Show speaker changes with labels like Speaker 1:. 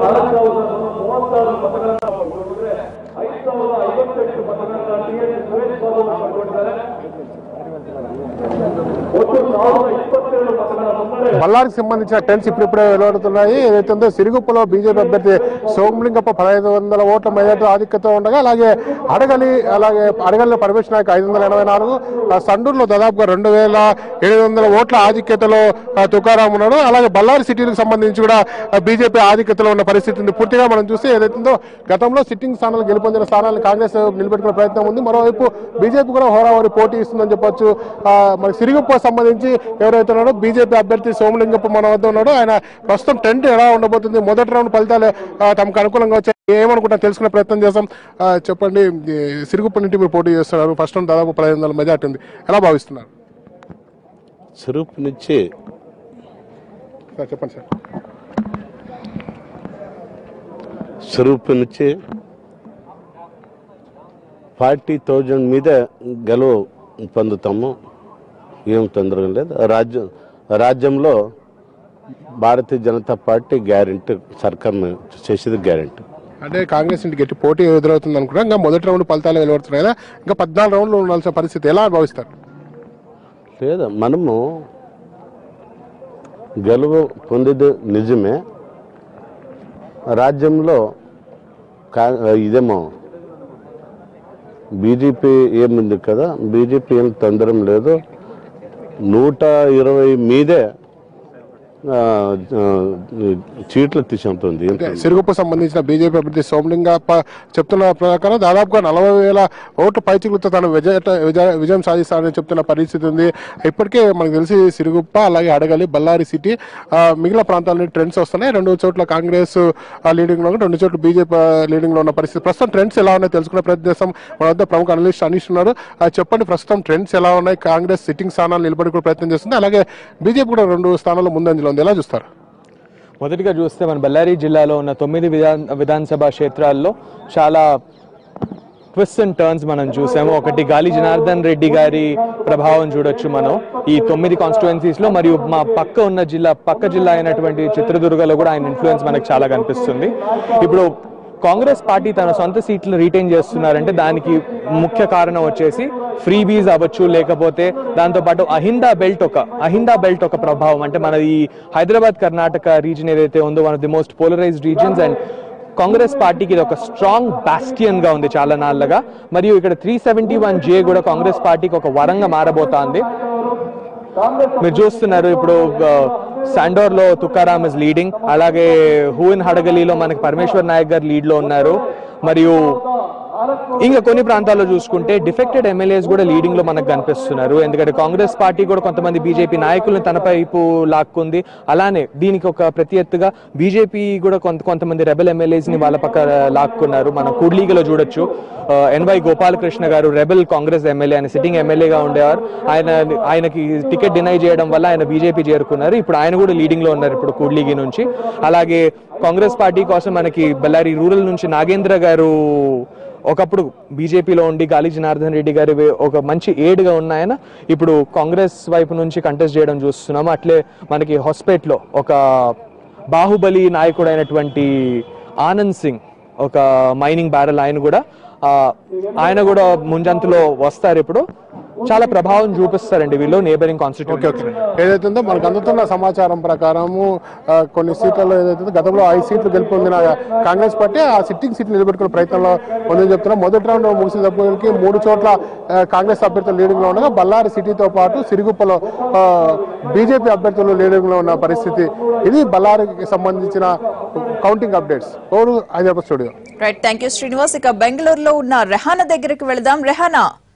Speaker 1: ನಾಲ್ಕು ಸಾವಿರದ ಮೂವತ್ತಾರು ಮತಗಳನ್ನ ಕೊಟ್ಟಿದ್ರೆ ಐದು ಸಾವಿರದ ಐವತ್ತೆಂಟು ಮತಗಳನ್ನ ಟಿ ಎಸ್ ಸುರೇಶ್ ಬಾಬು ಪಡ್ಕೊಂಡಿದ್ದಾರೆ ಒಟ್ಟು ಸಾವಿರದ ಇಪ್ಪತ್ತೆರಡು ಮತಗಳ ಮುನ್ನಡೆ
Speaker 2: బళ్ళారికి సంబంధించిన టెన్స్ ఇప్పుడిప్పుడే వెలువడుతున్నాయి ఏదైతే ఉందో సిరుగుప్పలో బీజేపీ అభ్యర్థి సోమలింగప్ప పదహైదు వందల ఓట్ల మెజార్టీ ఆధిక్యత ఉండగా అలాగే అడగలి అలాగే అడగలి పరమేశ్వర నాయక్ ఐదు వందల ఎనభై నాలుగు ఆ సండూరులో దాదాపుగా రెండు వేల ఎనిమిది వందల ఓట్ల ఆధిక్యతలో ఆ, తుకారాం ఉన్నాడు అలాగే బళ్ళారి సిటీలకు సంబంధించి కూడా బీజేపీ ఆధిక్యతలో ఉన్న పరిస్థితి ఉంది పూర్తిగా మనం చూస్తే ఏదైతే ఉందో గతంలో సిట్టింగ్ స్థానాలు గెలుపొందిన స్థానాలను కాంగ్రెస్ నిలబెట్టుకునే ప్రయత్నం ఉంది మరోవైపు బీజేపీ కూడా హోరాహోరీ పోటీ ఇస్తుందని చెప్పొచ్చు ఆ, మరి సిరిగుప్ప సంబంధించి ఎవరైతే ఉన్నాడో బీజేపీ అభ్యర్థి సోమలింగప్ప మన వద్ద ఉన్నాడో ఆయన ప్రస్తుతం టెంట్ ఎలా ఉండబోతుంది మొదటి రౌండ్ ఫలితాలు ఆ, తమకు అనుకూలంగా వచ్చాయి ఏమనుకుంటా తెలుసుకునే ప్రయత్నం చేస్తాం ఆ, చెప్పండి ఈ సిరుగుప్ప నుండి మీరు పోటీ చేస్తున్నారు ఫస్ట్ రౌండ్ దాదాపు పదిహేను వందల మెజార్టీ ఉంది ఎలా భావిస్తున్నారు
Speaker 3: స్వరూప్ నుంచి
Speaker 2: సార్ చెప్పండి సార్
Speaker 3: స్వరూప్ నుంచి ఫార్టీ థౌజండ్ మీద గెలువ పొందుతాము ఏం తొందరగా లేదు రాజ్యం రాజ్యంలో భారతీయ జనతా పార్టీ గ్యారెంటీ సర్కార్ చేసేది గ్యారెంటీ
Speaker 2: అంటే కాంగ్రెస్ ఇంటికి గట్టి పోటీ ఎదురవుతుంది అనుకుంటా ఇంకా మొదటి రౌండ్ ఫలితాలు వెలువడుతున్నాయి కదా ఇంకా పద్నాలుగు రౌండ్లు ఉండాల్సిన పరిస్థితి ఎలా భావిస్తారు
Speaker 3: లేదా మనము గెలువు పొందేది నిజమే రాజ్యంలో కా ఇదేమో బీజేపీ ఏముంది కదా బీజేపీ ఏం తొందరం లేదు నూట ఇరవై మీదే ఆ, ఆ, చీట్లు తీసుకుంటుంది ఏం
Speaker 2: అంటే సిరుగుప్పు సంబంధించిన బీజేపీ అభ్యర్థి సోమలింగప్ప చెప్తున్న ప్రకారం దాదాపుగా నలభై వేల ఓట్లు పైచిగులతో తాను విజయ విజయ- విజయం సాధిస్తానని చెప్తున్న పరిస్థితి ఉంది ఇప్పటికే మనకు తెలిసి సిరుగుప్ప అలాగే అడగలి బళ్ళారి సిటీ ఆ, మిగిలిన ప్రాంతాల నుండి ట్రెండ్స్ వస్తున్నాయి రెండు చోట్ల కాంగ్రెస్ లీడింగ్ లో రెండు చోట్ల బీజేపీ లీడింగ్ లో ఉన్న పరిస్థితి ప్రస్తుతం ట్రెండ్స్ ఎలా ఉన్నాయి తెలుసుకునే ప్రయత్నం చేస్తాం మన వద్ద ప్రముఖ అనలిస్ట్ అనీష్ ఉన్నారు ఆ, చెప్పండి ప్రస్తుతం ట్రెండ్స్ ఎలా ఉన్నాయి కాంగ్రెస్ సిట్టింగ్ స్థానాలు నిలబడుకునే ప్రయత్నం చేస్తుంది అలాగే బీజేపీ కూడా రెండు స్థానాల్లో ముందంజలో ఉంది ఎలా చూస్తారు
Speaker 4: మొదటిగా చూస్తే మన బళ్ళారి జిల్లాలో ఉన్న తొమ్మిది విధాన్ విధానసభ క్షేత్రాల్లో చాలా ట్విస్ట్ అండ్ టర్న్స్ మనం చూసాము ఒకటి గాలి జనార్దన్ రెడ్డి గారి ప్రభావం చూడొచ్చు మనం ఈ తొమ్మిది కాన్స్టిట్యుయెన్సీస్ లో మరియు మా పక్క ఉన్న జిల్లా పక్క జిల్లా అయినటువంటి చిత్రదుర్గలో కూడా ఆయన ఇన్ఫ్లుయెన్స్ మనకు చాలా కనిపిస్తుంది ఇప్పుడు కాంగ్రెస్ పార్టీ తన సొంత సీట్లు రీటైన్ చేస్తున్నారంటే దానికి ముఖ్య కారణం వచ్చేసి ఫ్రీబీస్ అవ్వచ్చు లేకపోతే దాంతోపాటు అహిందా బెల్ట్ ఒక అహిందా బెల్ట్ ఒక ప్రభావం అంటే మన ఈ హైదరాబాద్ కర్ణాటక రీజన్ ఏదైతే ఉందో one of the most polarized regions and Congress పార్టీకి ఇది ఒక స్ట్రాంగ్ బాస్టియన్ గా ఉంది చాలా నాళ్ళగా మరియు ఇక్కడ త్రీ సెవెంటీ వన్ జే కూడా కాంగ్రెస్ పార్టీకి ఒక వరంగా మారబోతోంది మీరు చూస్తున్నారు ఇప్పుడు శాండోర్ లో తుకారామ్ ఇస్ లీడింగ్ అలాగే హూయిన్ హడగలీలో మనకి పరమేశ్వర్ నాయక్ గారు లీడ్ లో ఉన్నారు మరియు ఇంకా కొన్ని ప్రాంతాల్లో చూసుకుంటే డిఫెక్టెడ్ ఎమ్మెల్యేస్ కూడా లీడింగ్ లో మనకు కనిపిస్తున్నారు ఎందుకంటే కాంగ్రెస్ పార్టీ కూడా కొంతమంది బీజేపీ నాయకులను తన వైపు లాక్కుంది అలానే దీనికి ఒక ప్రతి ఎత్తుగా బీజేపీ కూడా కొంత కొంతమంది రెబెల్ ఎమ్మెల్యేస్ ని వాళ్ళ పక్క లాక్కున్నారు మనం కుడ్లీగలో చూడొచ్చు N Y Gopalakrishna garu rebel Congress MLA ఆయన సిట్టింగ్ ఎమ్మెల్యేగా ఉండేవారు ఆయన ఆయనకి టికెట్ డినై చేయడం వల్ల ఆయన బీజేపీ చేరుకున్నారు ఇప్పుడు ఆయన కూడా లీడింగ్ లో ఉన్నారు ఇప్పుడు కూడ్లీగి నుంచి అలాగే కాంగ్రెస్ పార్టీ కోసం మనకి బళ్ళారి రూరల్ నుంచి నాగేంద్ర గారు ఒకప్పుడు బీజేపీలో ఉండి గాలి జనార్దన్ రెడ్డి గారి వే- ఒక మంచి ఏడుగా ఉన్న ఆయన ఇప్పుడు కాంగ్రెస్ వైపు నుంచి కంటెస్ట్ చేయడం చూస్తున్నాము అట్లే మనకి హాస్పేట్లో ఒక బాహుబలి నాయకుడు అయినటువంటి ఆనంద్ సింగ్ ఒక మైనింగ్ బ్యారల్ ఆయన కూడా ఆ, ఆయన కూడా ముంజంతులో వస్తారు ఇప్పుడు చాలా ప్రభావం చూపిస్తారండి వీళ్ళు నేబరింగ్
Speaker 2: ఓకే
Speaker 4: కాన్స్టిట్యూషన్
Speaker 2: ఓకే ఏదైతే ఉందో మనకు అందుతున్న సమాచారం ప్రకారము ఆ, కొన్ని సీట్లలో ఏదైతే ఉందో గతంలో ఐదు సీట్లు గెలుపొందిన కాంగ్రెస్ పార్టీ ఆ సిట్టింగ్ సీట్లు నిలబెట్టుకునే ప్రయత్నంలో ఉందని చెప్తున్నాం మొదటి రౌండ్ ముగిసేటప్పటికి మూడు చోట్ల ఆ, కాంగ్రెస్ అభ్యర్థులు లీడింగ్ లో ఉండగా బళ్ళారి సిటీతో పాటు సిరిగుప్పలో బీజేపీ అభ్యర్థులు లీడింగ్ లో ఉన్న పరిస్థితి ఇది బళ్ళారికి సంబంధించిన కౌంటింగ్ అప్డేట్స్ ఓరు Hyderabad studio
Speaker 5: right thank you Srinivas ఇక బెంగళూరులో ఉన్న రెహానా దగ్గరికి వెళదాం రెహానా